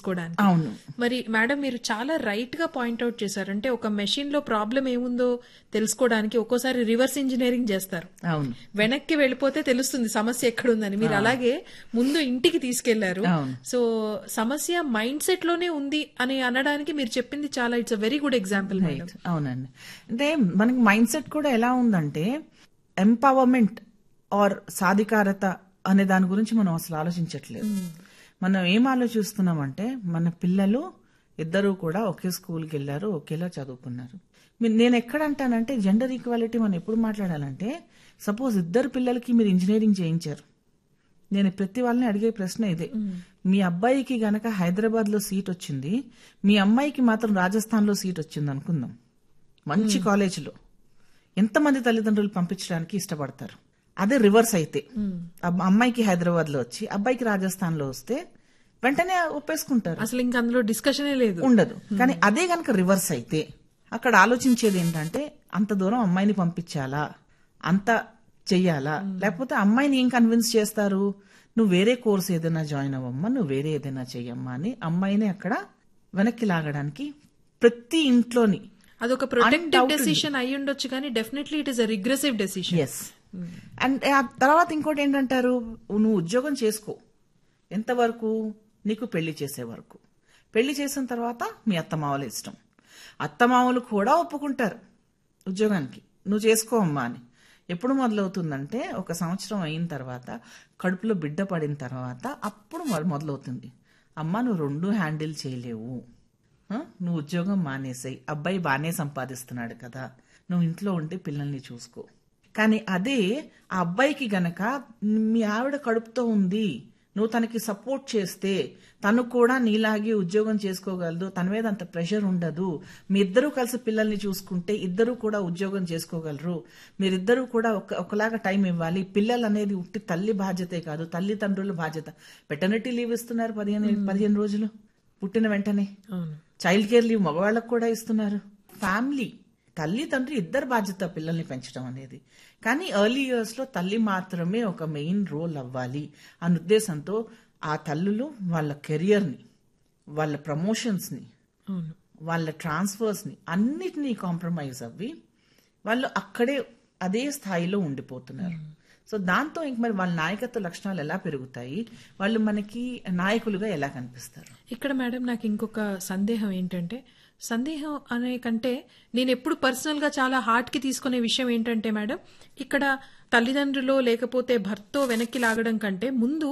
తెలుసుకోవడానికి అవును మరి మేడం మీరు చాలా రైట్ గా పాయింట్అవుట్ చేశారు అంటే ఒక మెషిన్ లో ప్రాబ్లం ఏముందో తెలుసుకోవడానికి ఒక్కోసారి రివర్స్ ఇంజనీరింగ్ చేస్తారు అవును వెనక్కి వెళ్ళిపోతే తెలుస్తుంది సమస్య ఎక్కడుందని మీరు అలాగే ముందు ఇంటికి తీసుకెళ్లారు అవును. సో సమస్య మైండ్ సెట్ లోనే ఉంది అని అనడానికి మీరు చెప్పింది చాలా it's a very good example madam right అవునండి అంటే మనకి మైండ్ సెట్ కూడా ఎలా ఉందంటే ఎంపవర్మెంట్ ఆర్ సాధికారత అనే దాని గురించి మనం అసలు ఆలోచించట్లేదు మనం ఏం ఆలోచిస్తున్నామంటే మన పిల్లలు ఇద్దరు కూడా ఒకే స్కూల్కి వెళ్ళారు ఒకేలా చదువుకున్నారు మీ- నేను ఎక్కడ అంటానంటే జెండర్ ఈక్వాలిటీ మనం ఎప్పుడు మాట్లాడాలంటే సపోజ్ ఇద్దరు పిల్లలకి మీరు ఇంజనీరింగ్ చేయించారు నేను ప్రతి వాళ్ళని అడిగే ప్రశ్న ఇదే మీ అబ్బాయికి గనక హైదరాబాద్ లో సీట్ వచ్చింది మీ అమ్మాయికి మాత్రం రాజస్థాన్ లో సీట్ వచ్చింది అనుకుందాం మంచి కాలేజీలో ఎంతమంది తల్లిదండ్రులు పంపించడానికి ఇష్టపడతారు అదే రివర్స్ అయితే అబ్బ- అమ్మాయికి హైదరాబాద్ లో వచ్చి అబ్బాయికి రాజస్థాన్ లో వస్తే వెంటనే ఒప్పేసుకుంటారు అసలు ఇంకా అందులో డిస్కషనే లేదు ఉండదు కానీ అదే గనక రివర్స్ అయితే అక్కడ ఆలోచించేది ఏంటంటే అంత దూరం అమ్మాయిని పంపించాలా అంత చెయ్యాలా లేకపోతే అమ్మాయిని ఏం కన్విన్స్ చేస్తారు నువ్వు వేరే కోర్స్ ఏదైనా జాయిన్ అవ్వమ్మా నువ్వు వేరే ఏదైనా చెయ్యమ్మా అని అమ్మాయిని అక్కడ వెనక్కి లాగడానికి ప్రతి ఇంట్లోని అదొక ప్రొటెక్టివ్ Undoubtedly. డెసిషన్ అయి ఉండొచ్చు కానీ definitely it is a regressive decision yes and ఆ తర్వాత ఇంకోటి ఏంటంటారు నువ్వు ఉద్యోగం చేసుకో ఎంతవరకు నీకు పెళ్లి చేసే వరకు పెళ్లి చేసిన తర్వాత మీ అత్తమావల ఇష్టం అత్తమావలు కూడా ఒప్పుకుంటారు ఉద్యోగానికి నువ్వు చేసుకో అమ్మా అని ఎప్పుడు మొదలవుతుందంటే ఒక సంవత్సరం అయిన తర్వాత కడుపులో బిడ్డ పడిన తర్వాత అప్పుడు మొద- మొదలవుతుంది అమ్మ నువ్వు రెండు హ్యాండిల్ చేయలేవు ఆ? నువ్వు ఉద్యోగం మానేసాయి అబ్బాయి బాగానే సంపాదిస్తున్నాడు కదా నువ్వు ఇంట్లో ఉండి పిల్లల్ని చూసుకో కానీ అదే ఆ అబ్బాయికి గనక మీ ఆవిడ కడుపుతో ఉంది నువ్వు తనకి సపోర్ట్ చేస్తే తను కూడా నీలాగే ఉద్యోగం చేసుకోగలదు తన మీద అంత ప్రెషర్ ఉండదు మీ ఇద్దరూ కలిసి పిల్లల్ని చూసుకుంటే ఇద్దరూ కూడా ఉద్యోగం చేసుకోగలరు మీరిద్దరూ కూడా ఒక ఒకలాగా టైం ఇవ్వాలి పిల్లలు అనేది ఉట్టి తల్లి బాధ్యతే కాదు తల్లిదండ్రుల బాధ్యత పెటర్నిటీ లీవ్ ఇస్తున్నారు పదిహేను పదిహేను రోజులు పుట్టిన వెంటనే అవును చైల్డ్ కేర్ లీవ్ మగవాళ్ళకు కూడా ఇస్తున్నారు ఫ్యామిలీ తల్లి తండ్రి ఇద్దరు బాధ్యత పిల్లల్ని పెంచడం అనేది కానీ ఎర్లీ ఇయర్స్ లో తల్లి మాత్రమే ఒక మెయిన్ రోల్ అవ్వాలి అన్న ఉద్దేశంతో ఆ తల్లులు వాళ్ళ కెరియర్ ని వాళ్ళ ప్రమోషన్స్ ని అవును వాళ్ళ ట్రాన్స్ఫర్స్ ని అన్నిటినీ కాంప్రమైజ్ అవ్వి వాళ్ళు అక్కడే అదే స్థాయిలో ఉండిపోతున్నారు సో దాంతో ఇంక మరి వాళ్ళ నాయకత్వ లక్షణాలు ఎలా పెరుగుతాయి వాళ్ళు మనకి నాయకులుగా ఎలా కనిపిస్తారు ఇక్కడ మేడం నాకు ఇంకొక సందేహం ఏంటంటే సందేహం అనే కంటే నేను ఎప్పుడు పర్సనల్ గా చాలా హార్ట్ కి తీసుకునే విషయం ఏంటంటే మేడం ఇక్కడ తల్లిదండ్రులు లేకపోతే భర్తో వెనక్కి లాగడం కంటే ముందు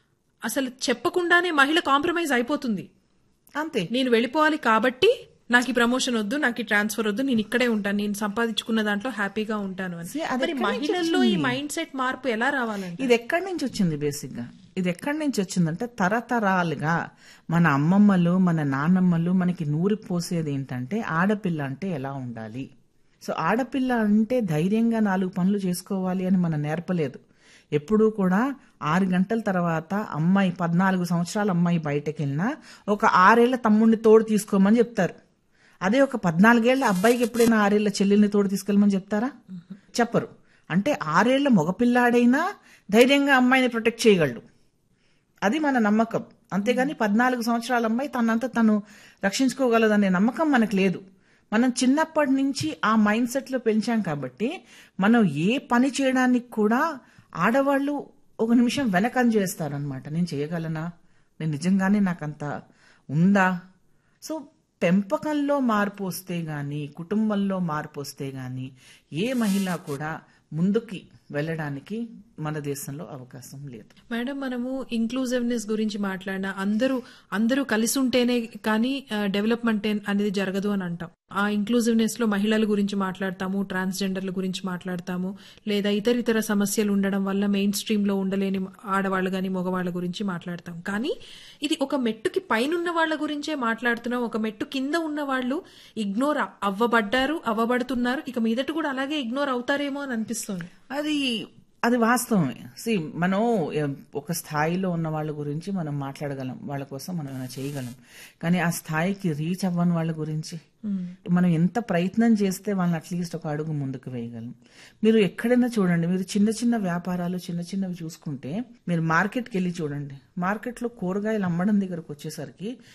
అసలు చెప్పకుండానే మహిళ కాంప్రమైజ్ అయిపోతుంది అంతే నేను వెళ్ళిపోవాలి కాబట్టి నాకు ఈ ప్రమోషన్ వద్దు నాకు ఈ ట్రాన్స్ఫర్ వద్దు నేను ఇక్కడే ఉంటాను నేను సంపాదించుకున్న దాంట్లో హ్యాపీగా ఉంటాను అని See, అది మరి ఎక్కడి నుంచి మహిళల్లో ఈ మైండ్ సెట్ మార్పు ఎలా రావాలంటే ఇది ఎక్కడి నుంచి వచ్చింది బేసిక్ గా ఇది ఎక్కడి నుంచి వచ్చిందంటే తరతరాలుగా మన అమ్మమ్మలు మన నాన్నమ్మలు మనకి నూరి పోసేది ఏంటంటే ఆడపిల్ల అంటే ఎలా ఉండాలి సో ఆడపిల్ల అంటే ధైర్యంగా నాలుగు పనులు చేసుకోవాలి అని మనం నేర్పలేదు ఎప్పుడూ కూడా ఆరు గంటల తర్వాత అమ్మాయి పద్నాలుగు సంవత్సరాల అమ్మాయి బయటకు వెళ్ళినా ఒక ఆరేళ్ల తమ్ముడిని తోడు తీసుకోమని చెప్తారు అదే ఒక పద్నాలుగేళ్ల అబ్బాయికి ఎప్పుడైనా ఆరేళ్ల చెల్లెల్ని తోడు తీసుకెళ్ళమని చెప్తారా చెప్పరు అంటే ఆరేళ్ల మగపిల్లాడైనా ధైర్యంగా అమ్మాయిని ప్రొటెక్ట్ చేయగలడు అది మన నమ్మకం అంతేగాని పద్నాలుగు సంవత్సరాల అమ్మాయి తనంత తను రక్షించుకోగలదనే నమ్మకం మనకు లేదు మనం చిన్నప్పటి నుంచి ఆ మైండ్ సెట్ లో పెంచాం కాబట్టి మనం ఏ పని చేయడానికి కూడా ఆడవాళ్ళు ఒక నిమిషం వెనకం చేస్తారనమాట నేను చేయగలనా నేను నిజంగానే నాకంత ఉందా సో పెంపకంలో మార్పు వస్తే గాని కుటుంబంలో మార్పు వస్తే గాని ఏ మహిళ కూడా ముందుకి వెళ్ళడానికి మన దేశంలో అవకాశం లేదు మేడం మనము ఇంక్లూజివ్నెస్ గురించి మాట్లాడినా అందరూ అందరూ కలిసి ఉంటేనే కానీ డెవలప్మెంట్ అనేది జరగదు అని అంటాం ఆ ఇంక్లూజివ్నెస్ లో మహిళల గురించి మాట్లాడతాము ట్రాన్స్జెండర్ల గురించి మాట్లాడతాము లేదా ఇతర ఇతర సమస్యలు ఉండడం వల్ల మెయిన్ స్ట్రీమ్ లో ఉండలేని ఆడవాళ్ళు గాని మగవాళ్ళ గురించి మాట్లాడతాం కానీ ఇది ఒక మెట్టుకి పైనున్న వాళ్ళ గురించే మాట్లాడుతున్నాం ఒక మెట్టు కింద ఉన్న వాళ్ళు ఇగ్నోర్ అవ్వబడ్డారు అవ్వబడుతున్నారు ఇక మీదట కూడా అలాగే ఇగ్నోర్ అవుతారేమో అని అనిపిస్తోంది అది అది వాస్తవమే సి మనం ఎ- ఒక స్థాయిలో ఉన్న వాళ్ళ గురించి మనం మాట్లాడగలం వాళ్ళ కోసం మనం ఏమైనా చేయగలం కానీ ఆ స్థాయికి రీచ్ అవ్వని వాళ్ళ గురించి మనం ఎంత ప్రయత్నం చేస్తే వాళ్ళని అట్లీస్ట్ ఒక అడుగు ముందుకు వేయగలం మీరు ఎక్కడైనా చూడండి మీరు చిన్న చిన్న వ్యాపారాలు చిన్న చిన్నవి చూసుకుంటే మీరు మార్కెట్కి వెళ్ళి చూడండి మార్కెట్లో కూరగాయలు అమ్మడం దగ్గరకు వచ్చేసరికి